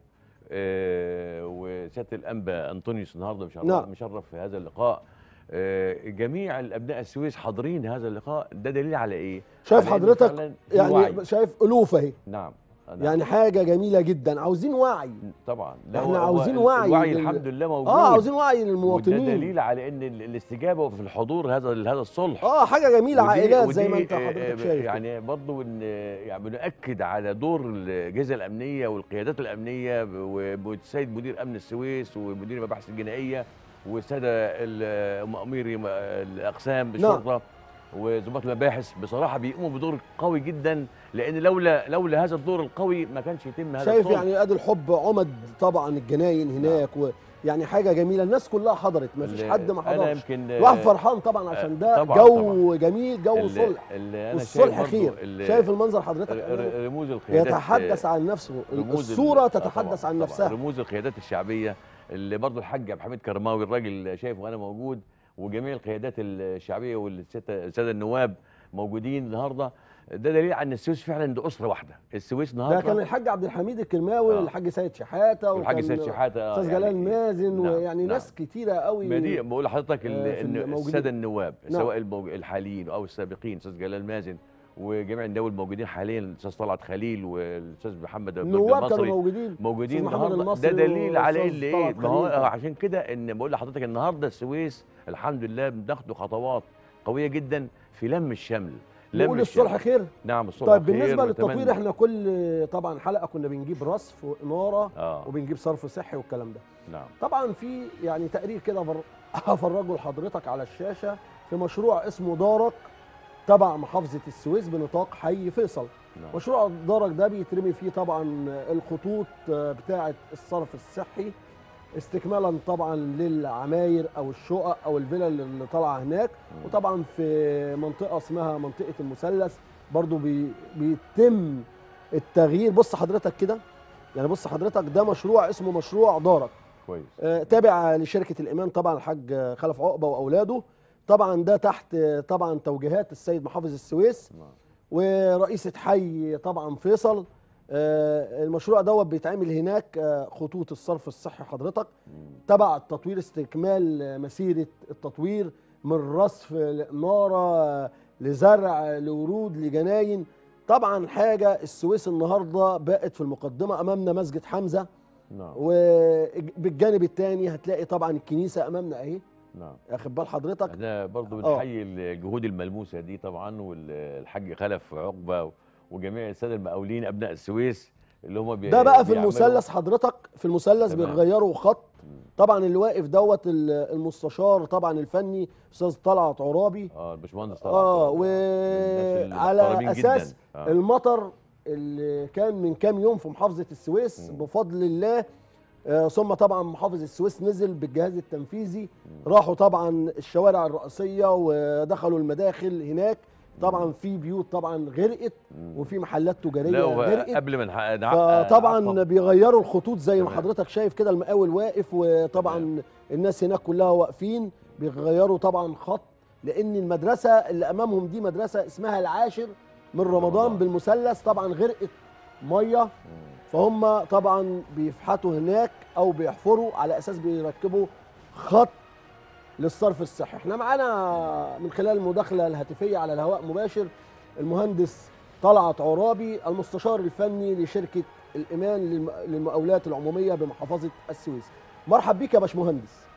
S3: آه وسياده الانبا انطونيوس النهارده مشرف
S1: نعم.
S3: مشرف في هذا اللقاء آه جميع الابناء السويس حاضرين هذا اللقاء ده دليل على ايه؟
S1: شايف
S3: على إن
S1: حضرتك
S3: فعلاً في وعي.
S1: يعني شايف الوف اهي
S3: نعم نعم.
S1: يعني حاجه جميله جدا عاوزين وعي
S3: طبعا لا
S1: إحنا
S3: هو- هو
S1: عاوزين
S3: ال-
S1: وعي
S3: الوعي
S1: لل-
S3: الحمد لله موجود
S1: اه عاوزين وعي
S3: وده
S1: للمواطنين
S3: دليل على ان ال- الاستجابه في الحضور هذا هذا الصلح
S1: اه حاجه جميله
S3: ودي-
S1: عائلات زي
S3: ودي،
S1: ما انت
S3: آه،
S1: حضرتك
S3: آه،
S1: شايف كده.
S3: يعني برضه ان يعني بنأكد على دور الاجهزه الامنيه والقيادات الامنيه ب- والسيد مدير امن السويس ومدير المباحث الجنائيه والساده ال- مأميري م- الاقسام بالشرطه وضباط المباحث بصراحه بيقوموا بدور قوي جدا لان لولا لولا هذا الدور القوي ما كانش يتم هذا
S1: شايف
S3: الصلح.
S1: يعني ادي الحب عمد طبعا الجناين هناك ويعني حاجه جميله الناس كلها حضرت ما فيش
S3: ال-
S1: حد ما
S3: انا
S1: حضرش
S3: يمكن
S1: الواحد فرحان طبعا عشان ده
S3: طبعاً،
S1: جو جميل جو
S3: ال-
S1: صلح
S3: ال- انا
S1: والصلح
S3: شايف برضو
S1: خير
S3: ال-
S1: شايف المنظر حضرتك
S3: ر-
S1: أمامك؟
S3: ر- رموز القيادات
S1: يتحدث عن نفسه
S3: رموز ال-
S1: الصوره
S3: آه
S1: تتحدث
S3: طبعاً،
S1: عن
S3: طبعاً.
S1: نفسها
S3: رموز القيادات الشعبيه اللي برضو الحاج عبد الحميد كرماوي الراجل شايف وانا موجود وجميع القيادات الشعبيه والساده السادة النواب موجودين النهارده ده دليل على ان السويس فعلا دي اسره واحده السويس
S1: ده
S3: النهارده
S1: كان الحاج عبد الحميد الكرماوي
S3: آه.
S1: الحاج سيد شحاته
S3: والحاج
S1: وكان
S3: سيد شحاته آه،
S1: استاذ
S3: يعني-
S1: جلال مازن
S3: نعم،
S1: ويعني
S3: نعم.
S1: ناس كتيره قوي
S3: ما دي بقول لحضرتك ال-
S1: آه، في
S3: ان
S1: الموجودين.
S3: الساده النواب
S1: نعم.
S3: سواء الموج- الحاليين او السابقين استاذ جلال مازن وجميع النواب الموجودين حاليا الاستاذ طلعت خليل والاستاذ محمد برج
S1: النواب كانوا
S3: المصري
S1: موجودين
S3: موجودين
S1: أستاذ محمد
S3: النهارده
S1: المصري
S3: ده دليل على
S1: والأستاذ
S3: اللي ايه
S1: طلعت
S3: ما هو
S1: خليل طبعاً.
S3: عشان كده ان بقول لحضرتك النهارده السويس الحمد لله بناخد خطوات قويه جدا في لم الشمل لم
S1: نقول
S3: الشمل.
S1: الصلح خير
S3: نعم الصلح
S1: طيب
S3: خير
S1: بالنسبه
S3: ونتمنى-
S1: للتطوير احنا كل طبعا حلقه كنا بنجيب رصف واناره
S3: اه
S1: وبنجيب صرف صحي والكلام ده
S3: نعم
S1: طبعا في يعني تقرير كده فر- هفرجه لحضرتك على الشاشه في مشروع اسمه دارك تبع محافظه السويس بنطاق حي فيصل
S3: نعم
S1: مشروع دارك ده بيترمي فيه طبعا الخطوط بتاعه الصرف الصحي استكمالا طبعا للعماير او الشقق او الفلل اللي طالعه هناك وطبعا في منطقه اسمها منطقه المثلث برضو بي بيتم التغيير بص حضرتك كده يعني بص حضرتك ده مشروع اسمه مشروع دارك
S3: كويس
S1: آه، تابع لشركه الايمان طبعا الحاج خلف عقبه واولاده طبعا ده تحت آه، طبعا توجيهات السيد محافظ السويس
S3: نعم
S1: ورئيسة حي طبعا فيصل آه، المشروع دوت بيتعمل هناك آه، خطوط الصرف الصحي حضرتك تبع التطوير استكمال آه، مسيرة التطوير من رصف لإنارة آه، لزرع لورود لجناين طبعا حاجة السويس النهاردة بقت في المقدمة أمامنا مسجد حمزة
S3: نعم
S1: وبالجانب الثاني هتلاقي طبعا الكنيسة أمامنا أهي
S3: نعم
S1: واخد بال حضرتك
S3: احنا برضو
S1: آه.
S3: بنحيي الجهود الملموسه دي طبعا والحاج خلف عقبه وجميع الساده المقاولين ابناء السويس اللي هم بي
S1: ده بقى في
S3: بيعملوا-
S1: المثلث حضرتك في المثلث
S3: تمام.
S1: بيغيروا خط طبعا اللي واقف دوت ال- المستشار طبعا الفني استاذ طلعت عرابي
S3: اه الباشمهندس طلعت
S1: اه
S3: من الناس المحترمين
S1: وعلى
S3: جداً.
S1: اساس
S3: آه.
S1: المطر اللي كان من كام يوم في محافظه السويس بفضل الله آه، ثم طبعا محافظ السويس نزل بالجهاز التنفيذي راحوا طبعا الشوارع الرئيسيه ودخلوا المداخل هناك طبعا في بيوت طبعا غرقت وفي محلات تجاريه
S3: لا هو
S1: غرقت
S3: قبل ما نح- نع-
S1: فطبعا
S3: نعقب-
S1: بيغيروا الخطوط زي ما
S3: تمام.
S1: حضرتك شايف كده المقاول واقف وطبعا
S3: تمام.
S1: الناس هناك كلها واقفين بيغيروا طبعا خط لان المدرسه اللي امامهم دي مدرسه اسمها العاشر من رمضان
S3: رمضان.
S1: بالمثلث طبعا غرقت ميه فهم طبعا بيفحتوا هناك او بيحفروا على اساس بيركبوا خط للصرف الصحي احنا معانا من خلال المداخله الهاتفيه على الهواء مباشر المهندس طلعت عرابي المستشار الفني لشركه الايمان للم- للمقاولات العموميه بمحافظه السويس مرحب بيك يا باشمهندس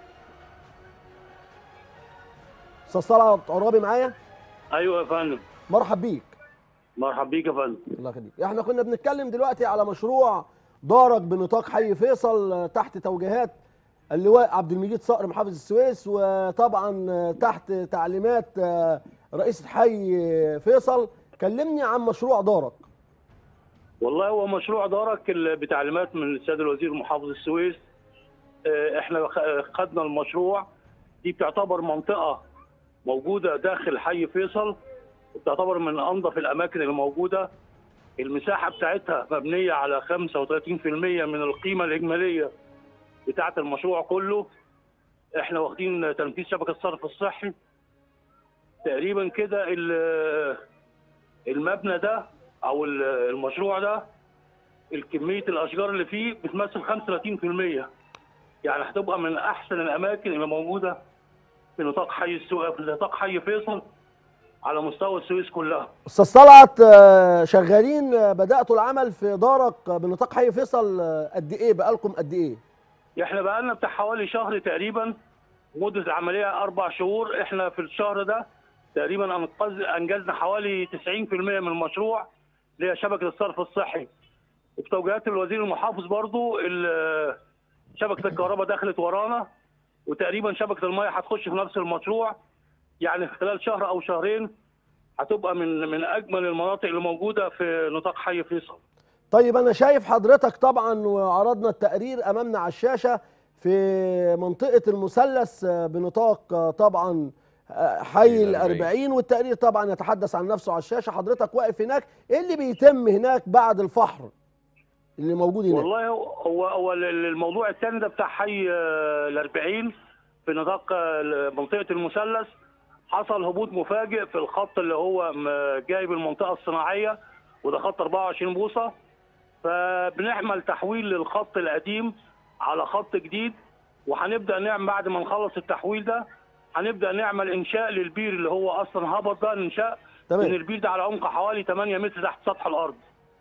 S1: استاذ طلعت عرابي معايا
S7: ايوه يا فندم
S1: مرحب بيك
S7: مرحب بيك يا فندم
S1: الله يخليك احنا كنا بنتكلم دلوقتي على مشروع دارك بنطاق حي فيصل آه، تحت توجيهات اللواء عبد المجيد صقر محافظ السويس وطبعا آه، تحت تعليمات آه، رئيس حي فيصل كلمني عن مشروع دارك
S7: والله هو مشروع دارك ال- بتعليمات من السيد الوزير محافظ السويس آه، احنا خ- خدنا المشروع دي بتعتبر منطقه موجوده داخل حي فيصل وبتعتبر من انظف الاماكن اللي موجوده المساحه بتاعتها مبنيه على 35% من القيمه الاجماليه بتاعه المشروع كله احنا واخدين تنفيذ شبكه الصرف الصحي تقريبا كده ال- المبنى ده او ال- المشروع ده الكميه الاشجار اللي فيه بتمثل 35% يعني هتبقى من احسن الاماكن اللي موجوده في نطاق حي السو... في نطاق حي فيصل على مستوى السويس كلها
S1: استاذ طلعت آه، شغالين آه، بداتوا العمل في دارك آه، بنطاق حي فيصل آه، قد ايه بقالكم قد ايه
S7: احنا بقالنا بتاع حوالي شهر تقريبا مده العمليه اربع شهور احنا في الشهر ده تقريبا أنقذ انجزنا حوالي 90% من المشروع اللي هي شبكه الصرف الصحي وبتوجيهات الوزير المحافظ برضو ال- شبكه الكهرباء دخلت ورانا وتقريبا شبكه الميه هتخش في نفس المشروع يعني خلال شهر او شهرين هتبقى من من اجمل المناطق اللي موجوده في نطاق حي فيصل
S1: طيب انا شايف حضرتك طبعا وعرضنا التقرير امامنا على الشاشه في منطقه المثلث آه، بنطاق آه، طبعا آه، حي الأربعين والتقرير طبعا يتحدث عن نفسه على الشاشه حضرتك واقف هناك ايه اللي بيتم هناك بعد الفحر اللي موجود هناك
S7: والله هو هو هو ال- الموضوع الثاني ده بتاع حي آه، الأربعين في نطاق آه، منطقة المثلث حصل هبوط مفاجئ في الخط اللي هو م- جايب المنطقة الصناعية وده خط 24 بوصة فبنعمل تحويل للخط القديم على خط جديد وهنبدأ نعمل بعد ما نخلص التحويل ده هنبدأ نعمل إنشاء للبير اللي هو أصلا هبط ده إنشاء
S1: تمام.
S7: من البير ده على عمق حوالي 8 متر تحت سطح الأرض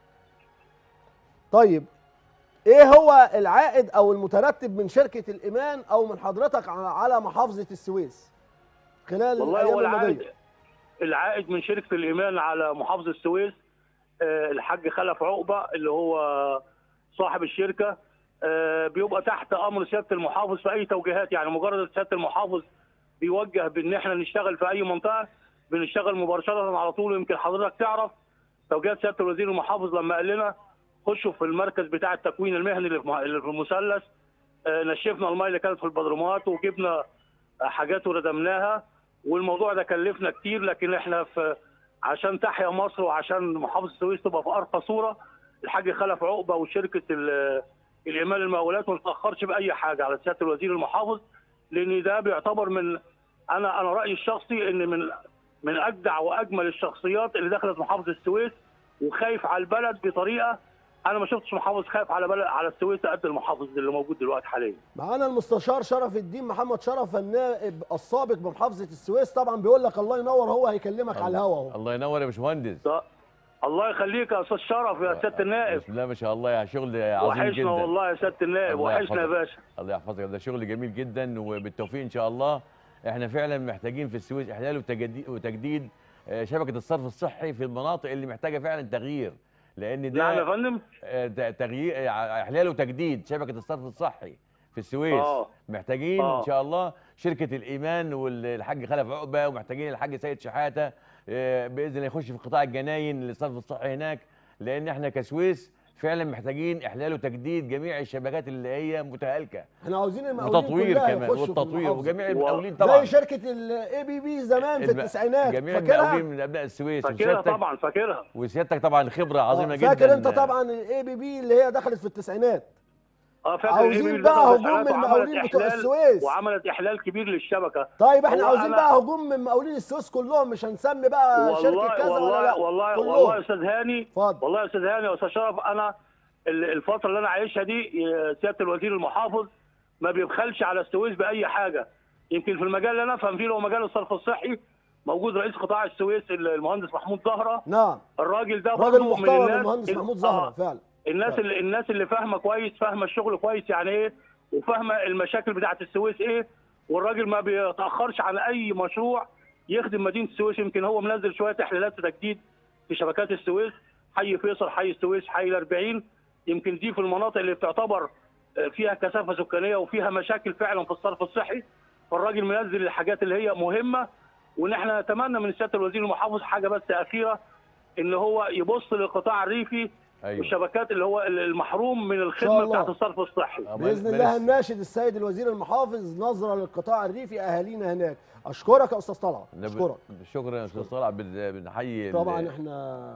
S1: طيب ايه هو العائد او المترتب من شركه الايمان او من حضرتك على- على محافظه السويس خلال
S7: والله
S1: الايام
S7: هو العائد
S1: الماضيه
S7: العائد من شركه الايمان على محافظه السويس آه، الحاج خلف عقبه اللي هو صاحب الشركه آه، بيبقى تحت امر سياده المحافظ في اي توجيهات يعني مجرد سياده المحافظ بيوجه بان احنا نشتغل في اي منطقه بنشتغل مباشره على طول يمكن حضرتك تعرف توجيهات سياده الوزير المحافظ لما قال لنا خشوا في المركز بتاع التكوين المهني اللي في اللي في المثلث آه، نشفنا الميه اللي كانت في البدرومات وجبنا حاجات وردمناها والموضوع ده كلفنا كتير لكن احنا في عشان تحيا مصر وعشان محافظه السويس تبقى في ارقى صوره الحاج خلف عقبه وشركه ال- الايمان المقاولات ما تاخرش باي حاجه على سياده الوزير المحافظ لان ده بيعتبر من انا انا رايي الشخصي ان من من اجدع واجمل الشخصيات اللي دخلت محافظه السويس وخايف على البلد بطريقه انا ما شفتش محافظ خايف على بلد على السويس قد المحافظ اللي موجود دلوقتي حاليا
S1: معانا المستشار شرف الدين محمد شرف النائب السابق بمحافظه السويس طبعا بيقول لك الله ينور هو هيكلمك على الهوا اهو
S3: الله ينور يا باشمهندس
S7: ده- الله يخليك يا استاذ شرف يا سياده النائب
S3: بسم الله ما شاء الله يا شغل عظيم
S7: وحشنا
S3: جدا
S7: والله يا سياده النائب
S3: الله
S7: وحشنا يا
S3: يحفظك.
S7: باشا
S3: الله يحفظك ده شغل جميل جدا وبالتوفيق ان شاء الله احنا فعلا محتاجين في السويس احلال وتجديد وتجديد آه، شبكه الصرف الصحي في المناطق اللي محتاجه فعلا تغيير لان
S7: نعم يا
S3: ده
S7: فندم
S3: آه، ت- تغيير آه، احلال وتجديد شبكه الصرف الصحي في السويس
S7: آه.
S3: محتاجين
S7: آه.
S3: ان شاء الله شركه الايمان والحاج خلف عقبه ومحتاجين الحاج سيد شحاته آه، باذن الله يخش في قطاع الجناين للصرف الصحي هناك لان احنا كسويس فعلا محتاجين احلال وتجديد جميع الشبكات اللي هي متهالكه
S1: احنا عاوزين المقاولين
S3: وتطوير
S1: كلها
S3: كمان
S1: يخشوا في
S3: والتطوير
S1: المحافظة.
S3: وجميع
S7: و-
S3: المقاولين طبعا
S1: زي شركه الاي بي بي زمان في
S3: الم-
S1: التسعينات
S3: جميع
S1: فاكرها
S3: المقاولين من ابناء السويس
S7: فاكرها
S3: وسيادتك
S7: طبعا فاكرها
S3: وسيادتك طبعا خبره عظيمه
S1: آه،
S3: جدا
S1: فاكر انت طبعا الاي بي بي اللي هي دخلت في التسعينات
S7: اه فاكر
S1: عاوزين
S7: الإيميل
S1: بقى
S7: ده
S1: هجوم
S7: دخلت
S1: من
S7: وعملت
S1: المقاولين بتوع
S7: إحلال-
S1: السويس.
S7: وعملت احلال كبير للشبكه
S1: طيب احنا
S7: هو
S1: عاوزين
S7: أنا-
S1: بقى هجوم من مقاولين السويس كلهم مش هنسمي بقى شركه
S7: والله
S1: كذا
S7: والله
S1: ولا لا
S7: والله
S1: كلهم.
S7: والله يا استاذ هاني
S1: اتفضل.
S7: والله يا استاذ هاني يا استاذ شرف انا ال- الفتره اللي انا عايشها دي آه، سياده الوزير المحافظ ما بيبخلش على السويس باي حاجه يمكن في المجال اللي انا افهم فيه اللي هو مجال الصرف الصحي موجود رئيس قطاع السويس المهندس محمود زهره
S1: نعم
S7: الراجل ده
S1: راجل
S7: برضه من
S1: محترم
S7: الناس
S1: المهندس
S7: ال-
S1: محمود زهره
S7: آه،
S1: فعلا
S7: الناس
S1: فعلا.
S7: اللي الناس اللي فاهمه كويس فاهمه الشغل كويس يعني ايه وفاهمه المشاكل بتاعه السويس ايه والراجل ما بيتاخرش عن اي مشروع يخدم مدينه السويس يمكن هو منزل شويه احلالات وتجديد في شبكات السويس حي فيصل حي السويس حي الأربعين يمكن دي في المناطق اللي بتعتبر آه، فيها كثافه سكانيه وفيها مشاكل فعلا في الصرف الصحي فالراجل منزل الحاجات اللي هي مهمه وان احنا نتمنى من سياده الوزير المحافظ حاجه بس اخيره ان هو يبص للقطاع الريفي
S3: ايوه
S7: والشبكات اللي هو المحروم من
S1: شاء
S7: الخدمه
S1: الله.
S7: بتاعت الصرف الصحي
S3: آه،
S1: باذن
S3: مال-
S1: الله
S3: مال-
S1: هنناشد السيد الوزير المحافظ نظره للقطاع الريفي اهالينا هناك اشكرك يا استاذ طلعت
S3: نب-
S1: اشكرك
S3: شكرا يا استاذ طلعت بن- بنحيي ال-
S1: طبعا احنا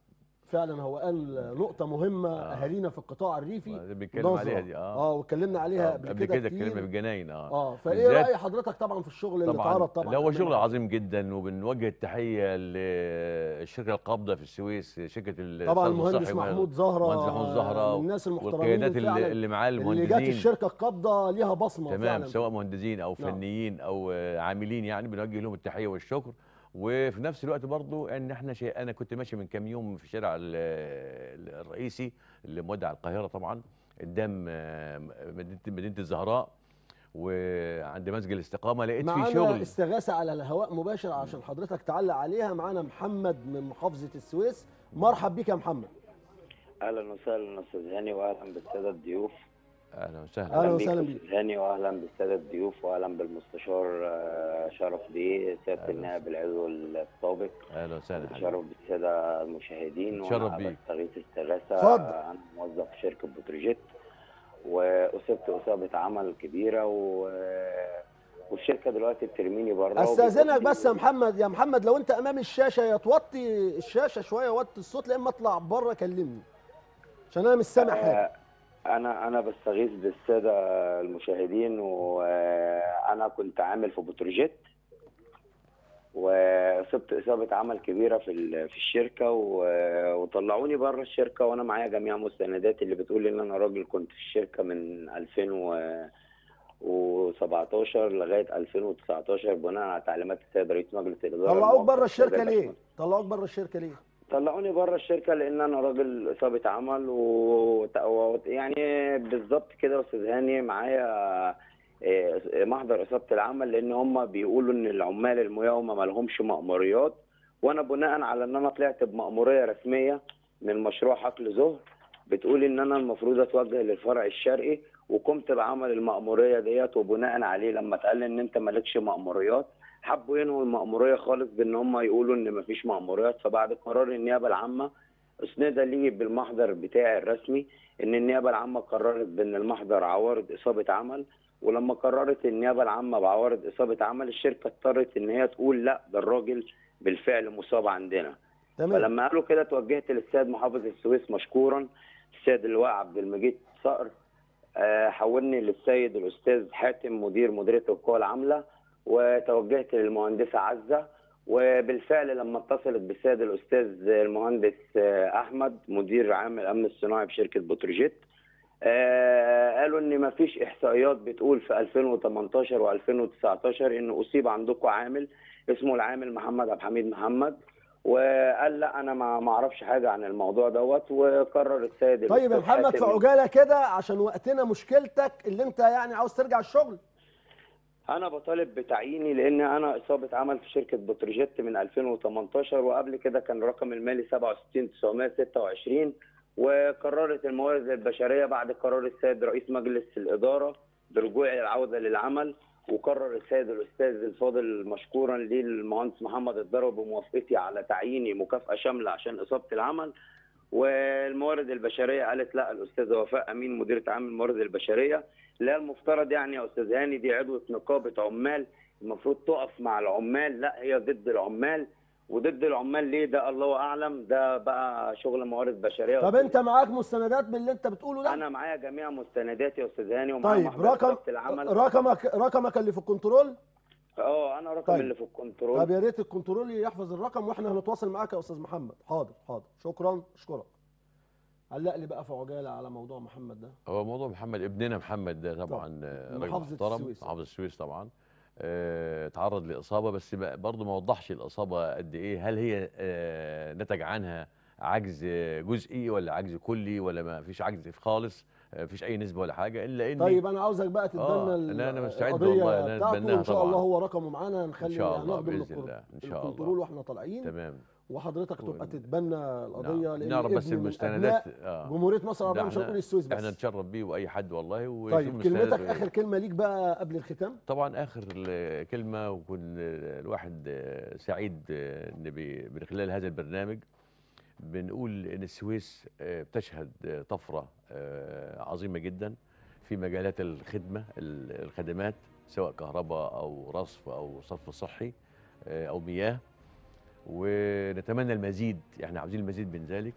S1: فعلا هو قال نقطة مهمة
S3: آه.
S1: أهالينا في القطاع الريفي
S3: اللي بنتكلم
S1: نظرة.
S3: عليها دي اه,
S1: اه واتكلمنا عليها قبل,
S3: قبل
S1: كده
S3: كده اتكلمنا في
S1: كتير
S3: الجناين اه
S1: اه فايه
S3: بالذات-
S1: رأي حضرتك طبعا في الشغل اللي اتعرض طبعا
S3: لا هو
S1: كمان
S3: شغل
S1: معاك.
S3: عظيم جدا وبنوجه التحيه للشركه القابضه في السويس شركه الصرف
S1: طبعا المهندس
S3: الصحي
S1: محمود زهرة
S3: المهندس محمود زهره
S1: من الناس المحترمين
S3: والقيادات اللي,
S1: فعلا
S3: اللي معاه
S1: اللي جت
S3: المهندسين
S1: الشركة القابضة ليها بصمة
S3: تمام
S1: فعلا
S3: سواء مهندسين او
S1: نعم.
S3: فنيين او آه، عاملين يعني بنوجه لهم التحيه والشكر وفي نفس الوقت برضو ان احنا شيء انا كنت ماشي من كام يوم في الشارع ال- ال- الرئيسي اللي مودع على القاهره طبعا قدام آه، مدينه مدينه الزهراء وعند مسجد الاستقامه لقيت في
S1: معانا
S3: شغل
S1: استغاثة على الهواء مباشر عشان حضرتك تعلق عليها معانا محمد من محافظة السويس مرحب بك يا محمد
S8: اهلا وسهلا استاذ هاني واهلا بالساده الضيوف
S3: اهلا وسهلا
S1: أهلا
S8: بيك
S1: وسهلا
S8: يا
S1: بيك.
S8: أستاذ هاني واهلا بالساده الضيوف واهلا بالمستشار آه، شرف بيه سياده
S3: أهلا.
S8: النائب العضو السابق
S3: اهلا وسهلا حبيبي.
S8: تشرف بالساده المشاهدين
S3: تشرف
S8: وانا
S3: بيك.
S8: بستغيث استغاثه
S1: اتفضل.
S8: انا موظف في شركه بتروجيت واصبت اصابه عمل كبيره و... والشركه دلوقتي بترميني بره
S1: استاذنك بس يا محمد يا محمد لو انت امام الشاشه يا توطي الشاشه شويه وطي الصوت لا اما اطلع بره كلمني عشان انا مش سامع حاجه
S8: آه، انا انا بستغيث بالساده المشاهدين وانا كنت عامل في بتروجيت وصبت اصابه عمل كبيره في ال- في الشركه و- وطلعوني بره الشركه وانا معايا جميع مستنداتي اللي بتقول ان انا راجل كنت في الشركه من 2017 لغايه 2019 بناء على تعليمات السيد رئيس مجلس الاداره
S1: طلعوك
S8: الموقر
S1: بره الشركه
S8: السيد
S1: ليه
S8: باشمهندس.
S1: طلعوك بره الشركه ليه
S8: طلعوني بره الشركه لان انا راجل اصابه عمل و... و... يعني بالظبط كده يا استاذ هاني معايا آه، محضر اصابه العمل لان هم بيقولوا ان العمال المياومه ما لهمش مأموريات وانا بناء على ان انا طلعت بمأموريه رسميه من مشروع حقل زهر بتقول ان انا المفروض اتوجه للفرع الشرقي وقمت بعمل المأموريه ديت وبناء عليه لما اتقال ان انت مالكش مأموريات حبوا ينهوا المأمورية خالص بإن هم يقولوا إن مفيش مأموريات فبعد قرار النيابة العامة أسند لي بالمحضر بتاعي الرسمي إن النيابة العامة قررت بإن المحضر عوارض إصابة عمل ولما قررت النيابة العامة بعوارض إصابة عمل الشركة اضطرت إن هي تقول لا ده الراجل بالفعل مصاب عندنا
S1: تمام
S8: فلما قالوا كده توجهت للسيد محافظ السويس مشكورا السيد اللواء عبد المجيد صقر آه، حولني للسيد الاستاذ حاتم مدير مديريه القوى العامله وتوجهت للمهندسه عزه وبالفعل لما اتصلت بالسيد الاستاذ المهندس آه، احمد مدير عام الامن الصناعي بشركه بتروجيت آه، قالوا ان ما فيش احصائيات بتقول في 2018 و2019 ان اصيب عندكم عامل اسمه العامل محمد عبد الحميد محمد وقال لا انا ما ما اعرفش حاجه عن الموضوع دوت وقرر السيد
S1: طيب يا
S8: الأستاذ
S1: محمد في
S8: حاتم-
S1: عجاله كده عشان وقتنا مشكلتك اللي انت يعني عاوز ترجع الشغل
S8: انا بطالب بتعييني لان انا اصابه عمل في شركه بتروجيت من 2018 وقبل كده كان رقم المالي 67926 وقررت الموارد البشريه بعد قرار السيد رئيس مجلس الاداره برجوع العوده للعمل وقرر السيد الاستاذ الفاضل مشكورا لي المهندس محمد الضرب بموافقتي على تعييني مكافاه شامله عشان اصابه العمل والموارد البشريه قالت لا الاستاذه وفاء امين مديره عام الموارد البشريه لا المفترض يعني يا استاذ هاني دي عضوه نقابه عمال المفروض تقف مع العمال لا هي ضد العمال وضد العمال ليه ده الله اعلم ده بقى شغل موارد بشريه
S1: طب انت معاك مستندات من اللي انت بتقوله ده
S8: انا معايا جميع مستنداتي يا استاذ هاني ومعايا
S1: طيب
S8: محضر
S1: رقم
S8: إدارة العمل
S1: رقمك رقمك اللي في الكنترول
S8: اه انا رقم
S1: طيب.
S8: اللي في الكنترول
S1: طب يا ريت الكنترول يحفظ الرقم واحنا هنتواصل معاك يا استاذ محمد حاضر حاضر شكرا اشكرك علق لي بقى في عجاله على موضوع محمد ده
S3: هو موضوع محمد ابننا محمد ده طبعا آه، راجل
S1: محافظة
S3: محترم
S1: السويس.
S3: محافظ السويس طبعا آه، تعرض لاصابه بس ما- برضه ما وضحش الاصابه قد ايه هل هي آه، نتج عنها عجز جزئي ولا عجز كلي ولا ما فيش عجز خالص ما فيش اي نسبه ولا حاجه الا ان
S1: طيب انا عاوزك بقى تتبنى
S3: آه،
S1: ال-
S3: لا، أنا مستعد
S1: القضية
S3: والله إن أنا
S1: بتاعته
S3: أتبناها
S1: وان شاء الله
S3: طبعاً.
S1: هو رقمه معانا هنخلي
S3: إن شاء الله
S1: هناخده من
S3: بإذن
S1: الكر-
S3: الله، إن شاء
S1: الكنترول
S3: الله.
S1: واحنا طالعين
S3: تمام
S1: وحضرتك تبقى
S3: ون-
S1: تتبنى القضيه
S3: نعم.
S1: لان
S3: نعرف بس
S1: ابن من
S3: المستندات
S1: أبناء
S3: آه.
S1: جمهوريه مصر العربيه
S3: لا،
S1: مش
S3: إحنا-
S1: هنقول السويس بس
S3: احنا نتشرف بيه واي حد والله ويشوف
S1: طيب كلمتك
S3: مستندات
S1: اخر كلمه ليك بقى قبل الختام
S3: طبعا اخر ال- كلمه وكن الواحد آه، سعيد آه، ان بي- من خلال هذا البرنامج بنقول ان السويس آه، بتشهد آه، طفره آه، عظيمه جدا في مجالات الخدمه ال- الخدمات سواء كهرباء او رصف او صرف صحي آه، او مياه ونتمنى المزيد احنا عاوزين المزيد من ذلك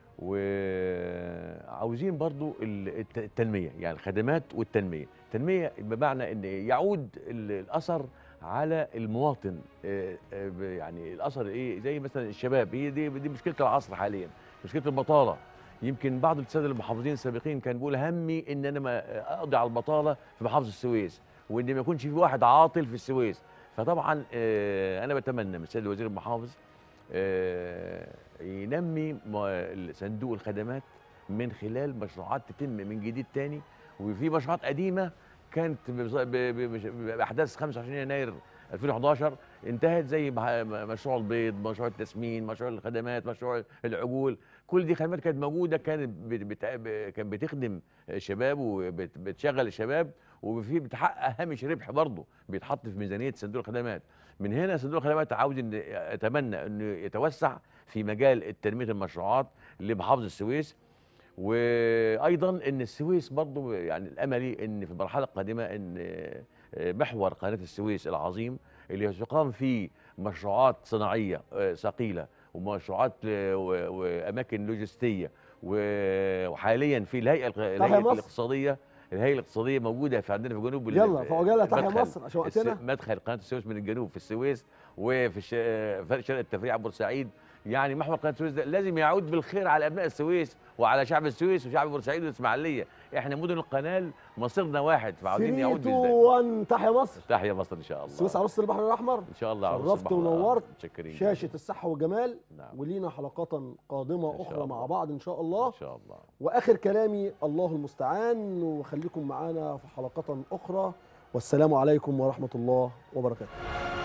S3: وعاوزين برضو ال- الت- التنمية يعني الخدمات والتنمية التنمية بمعنى ان يعود ال- الأثر على المواطن آه، آه، ب- يعني الأثر ايه زي مثلا الشباب هي دي دي مشكلة العصر حاليا مشكلة البطالة يمكن بعض السادة المحافظين السابقين كان بيقول همي ان انا ما اقضي على البطالة في محافظة السويس وان ما يكونش في واحد عاطل في السويس فطبعا آه، انا بتمنى من السيد الوزير المحافظ آه، ينمي م- صندوق الخدمات من خلال مشروعات تتم من جديد تاني وفي مشروعات قديمه كانت بز- ب- ب- مش- باحداث 25 يناير 2011 انتهت زي مع- مشروع البيض مشروع التسمين مشروع الخدمات مشروع العجول كل دي خدمات كانت موجوده كانت بت- بت- كانت بتخدم الشباب وبتشغل الشباب وفي بتحقق هامش ربح برضه بيتحط في ميزانيه صندوق الخدمات من هنا صندوق الخدمات عاوز ان اتمنى انه يتوسع في مجال تنميه المشروعات لمحافظه السويس وايضا ان السويس برضه يعني الاملي ان في المرحله القادمه ان محور قناه السويس العظيم اللي تقام فيه مشروعات صناعيه آه، ثقيله ومشروعات آه، و- واماكن لوجستيه و- وحاليا في الهيئه الق- الهيئه
S1: مصر.
S3: الاقتصاديه الهيئه الاقتصاديه موجوده في عندنا في جنوب ال-
S1: يلا، في عجالة تحيا
S3: مدخل
S1: مصر عشان
S3: الس-
S1: وقتنا.
S3: مدخل قناه السويس من الجنوب في السويس وفي الش- فرق شرق التفريع بورسعيد يعني محور قناه السويس ده لازم يعود بالخير على ابناء السويس وعلى شعب السويس وشعب بورسعيد والاسماعيليه احنا مدن القناه مصيرنا واحد فعاوزين يعود
S1: 3
S3: بالذات
S1: 1 تحيا مصر
S3: تحيا مصر ان شاء الله
S1: السويس عروسه البحر الاحمر
S3: ان شاء الله عروس
S1: شرفت
S3: البحر
S1: ونورت
S3: متشكرين
S1: شاشه الصحه والجمال
S3: نعم.
S1: ولينا حلقات قادمه
S3: إن شاء
S1: اخرى مع
S3: الله.
S1: بعض ان شاء الله
S3: ان شاء الله
S1: واخر كلامي الله المستعان وخليكم معانا في حلقات اخرى والسلام عليكم ورحمه الله وبركاته